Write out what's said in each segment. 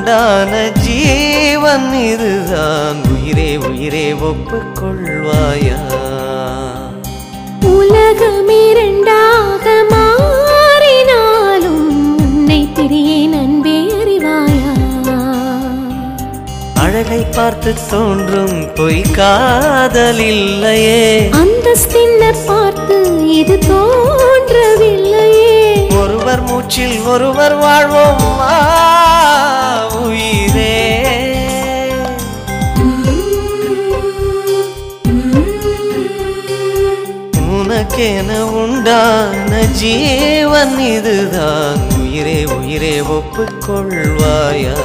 உண்டான ஜீவன் இதுதான் உயிரே உயிரே ஒப்புக்கொள்வாயா உலகம் இரண்டாக மாறினாலும் உன்னை பிரியேன் அன்பே அறிவாயா அழகை பார்த்து தோன்றும் பொய் காதல் இல்லையே அந்தஸ்தின்ன பார்த்து இது தோன்றவில்லையே ஒருவர் மூச்சில் ஒருவர் வாழ்வோம் வா, உயிரே உனக்கென உண்டான ஜீவன் இதுதான் உயிரே உயிரே ஒப்புக்கொள்வாயா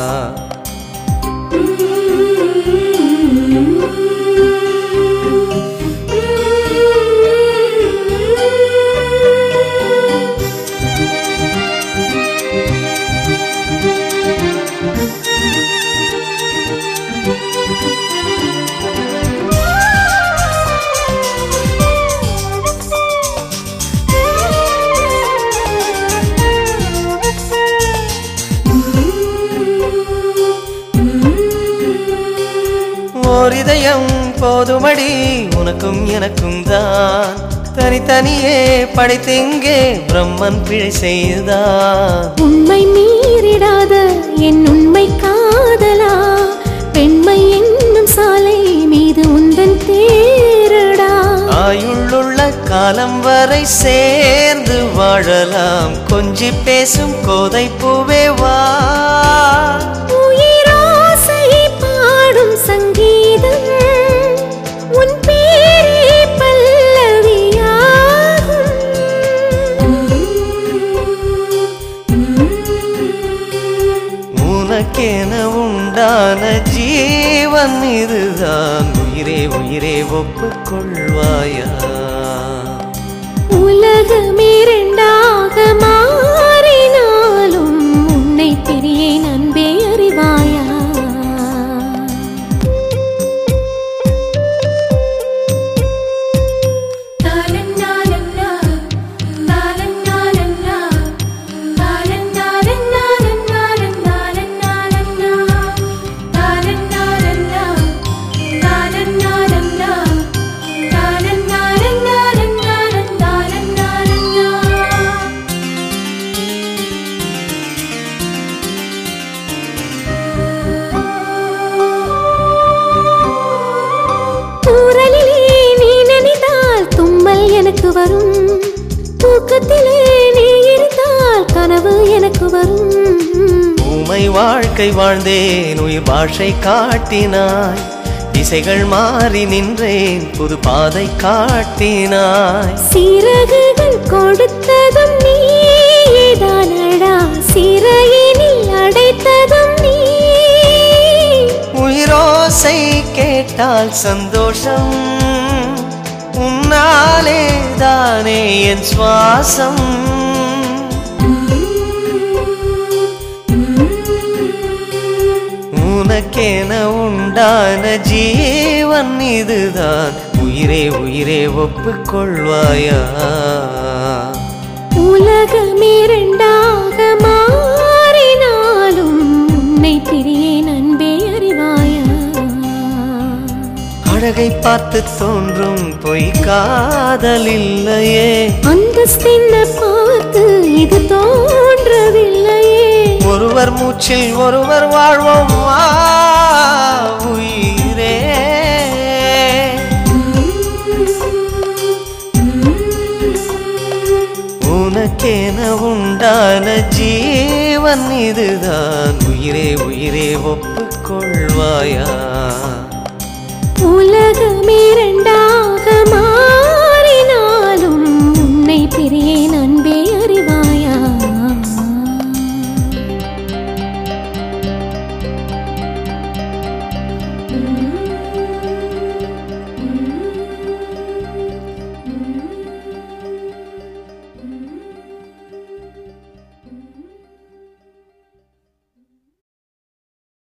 ஓர் இதயம் போதுமடி உனக்கும் எனக்கும் தான் தனித்தனியே படைத்தெங்கே பிரம்மன் பிழை செய்தான் உண்மை மீறிடாத என் உண்மை காதலா பெண்மை என்னும் சாலை மீது உந்தன் தேரடா ஆயுள்ளுள்ள காலம் வரை சேர்ந்து வாழலாம் கொஞ்சி பேசும் கோதை பூவே வா உயிராசை பாடும் சங்கீதம் உன் பேரே பல்லவியாகும் உனக்கென உண்டான ஜீவன் இதுதான் உயிரே உயிரே ஒப்புக்கொள்வாயா உலகம் இரண்டாக மாறினாலும் உன்னை பிரியேன் அன்பே அறிவாயா தூரலிலே நீ நினைத்தால் தும்மல் எனக்கு வரும் தூக்கத்திலே நீ இருந்தால் கனவு எனக்கு வரும் ஊமை வாழ்க்கை வாழ்ந்தேன் உயிர் பாஷை காட்டினாய் திசைகள் மாறி நின்றேன் புது பாதை காட்டினாய் சிறகுகள் கொடுத்ததும் நீதானடா சிறையினில் அடைத்ததும் நீ உயிரோசை கேட்டால் சந்தோஷம் உன்னாலே தானே என் சுவாசம் உனக்கென உண்டான ஜீவன் இதுதான் உயிரே உயிரே ஒப்புக்கொள்வாயா உலகம் இரண்டாக மாறினாலும் உன்னை பிரியேன் அன்பே அறிவாயா அழகை பார்த்து தோன்றும் பொய் காதல் இல்லையே அந்தஸ்தின்ன பார்த்து இது தோன்றவில்லையே ஒருவர் மூச்சில் ஒருவர் வாழ்வோம் வா, உயிரே உனக்கென உண்டான ஜீவன் இதுதான் உயிரே உயிரே ஒப்புக்கொள்வாயா உலகம் இரண்டாக மாறினாலும்